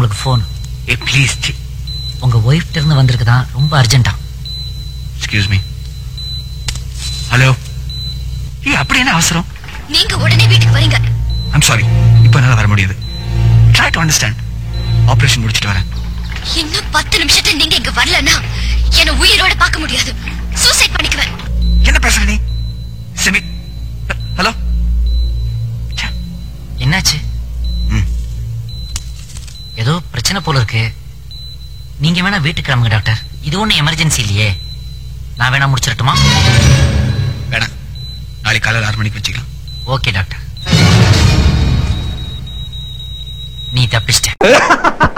உங்களுக்கு phone A please உங்க ஒய்ஃப்ட இருந்து வந்திருக்குதான் ரொம்ப அர்ஜென்ட்டா எக்ஸ்கியூஸ் மீ ஹலோ ஏ அப்படி என்ன அவசரம் நீங்க உடனே வீட்டுக்கு வரீங்க ஐம் சாரி இப்போ என்னால வர முடியாது ட்ரை டு அண்டர்ஸ்டாண்ட் ஆபரேஷன் முடிச்சிட்டு வரேன் இன்னும் பத்து நிமிஷத்துல நீங்க இங்க வரலன்னா என்ன உயிரோட பார்க்க முடியாது சூசைட் பண்ணிக்குவேன் என்ன பேசுற நீ செமி ஹலோ என்னாச்சு ம். ஏதோ பிரச்சனை போல இருக்கு நீங்க வேணா வீட்டுக்கு கிளம்புங்க டாக்டர் இது ஒண்ணு எமர்ஜென்சி இல்லையே நான் வேணா முடிச்சிடட்டுமா வேணாம் நாளைக்கு காலையில் ஆறு மணிக்கு வச்சுக்கலாம் ஓகே டாக்டர் நீ தப்பிச்சிட்ட